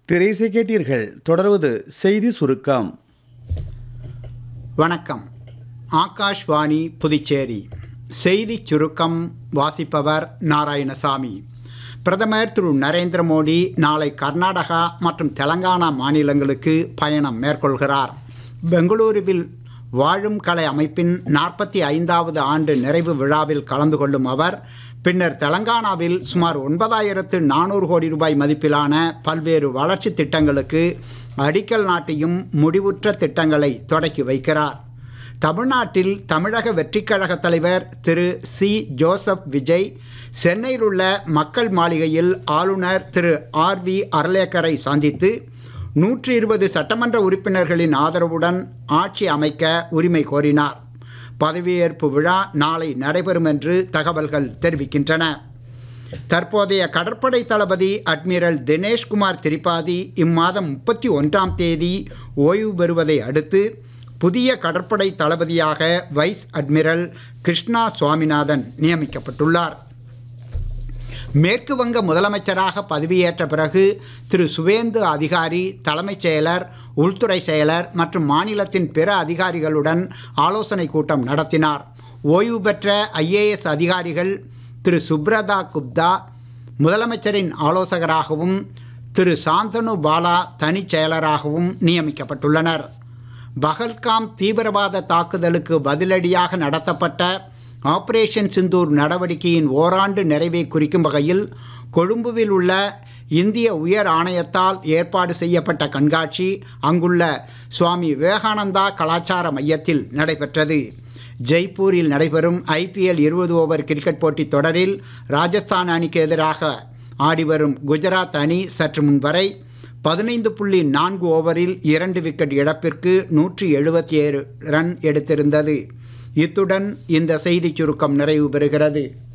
திரைசை கேட்டீர்கள் தொடர்வது செய்தி சுருக்கம் வணக்கம் ஆகாஷ்வாணி புதுச்சேரி செய்தி சுருக்கம் வாசிப்பவர் நாராயணசாமி பிரதமர் திரு நரேந்திர மோடி நாளை கர்நாடகா மற்றும் தெலங்கானா மாநிலங்களுக்கு பயணம் மேற்கொள்கிறார் பெங்களூருவில் வாழும் கலை அமைப்பின் நாற்பத்தி ஐந்தாவது ஆண்டு நிறைவு விழாவில் கலந்து கொள்ளும் அவர் பின்னர் தெலங்கானாவில் சுமார் ஒன்பதாயிரத்து நானூறு கோடி ரூபாய் மதிப்பிலான பல்வேறு வளர்ச்சி திட்டங்களுக்கு அடிக்கல் நாட்டியும் முடிவுற்ற திட்டங்களை தொடக்கி வைக்கிறார் தமிழ்நாட்டில் தமிழக வெற்றிக் கழக தலைவர் திரு சி ஜோசப் விஜய் சென்னையில் உள்ள மக்கள் மாளிகையில் ஆளுநர் திரு ஆர் வி அர்லேக்கரை சந்தித்து நூற்றி இருபது சட்டமன்ற உறுப்பினர்களின் ஆதரவுடன் ஆட்சி அமைக்க உரிமை கோரினார் பதவியேற்பு விழா நாளை நடைபெறும் என்று தகவல்கள் தெரிவிக்கின்றன தற்போதைய கடற்படை தளபதி அட்மிரல் தினேஷ்குமார் திரிபாதி இம்மாதம் முப்பத்தி ஒன்றாம் தேதி ஓய்வு பெறுவதை அடுத்து புதிய கடற்படை தளபதியாக வைஸ் அட்மிரல் கிருஷ்ணா சுவாமிநாதன் நியமிக்கப்பட்டுள்ளார் மேற்கு வங்க முதலமைச்சராக பதவியேற்ற பிறகு திரு சுவேந்து அதிகாரி தலைமைச் செயலர் உள்துறை செயலர் மற்றும் மாநிலத்தின் பிற அதிகாரிகளுடன் ஆலோசனை கூட்டம் நடத்தினார் ஓய்வு பெற்ற ஐஏஎஸ் அதிகாரிகள் திரு சுப்ரதா குப்தா முதலமைச்சரின் ஆலோசகராகவும் திரு சாந்தனு பாலா தனிச் செயலராகவும் நியமிக்கப்பட்டுள்ளனர் பகல்காம் தீவிரவாத தாக்குதலுக்கு பதிலடியாக நடத்தப்பட்ட ஆபரேஷன் சிந்தூர் நடவடிக்கையின் ஓராண்டு நிறைவை குறிக்கும் வகையில் கொழும்புவில் உள்ள இந்திய உயர் ஆணையத்தால் ஏற்பாடு செய்யப்பட்ட கண்காட்சி அங்குள்ள சுவாமி விவேகானந்தா கலாச்சார மையத்தில் நடைபெற்றது ஜெய்ப்பூரில் நடைபெறும் ஐபிஎல் இருபது ஓவர் கிரிக்கெட் போட்டித் தொடரில் ராஜஸ்தான் அணிக்கு எதிராக ஆடிவரும் குஜராத் அணி சற்று முன் வரை பதினைந்து புள்ளி நான்கு ஓவரில் இரண்டு விக்கெட் இழப்பிற்கு நூற்றி எழுபத்தி ஏழு ரன் எடுத்திருந்தது இத்துடன் இந்த செய்திச் சுருக்கம் நிறைவு பெறுகிறது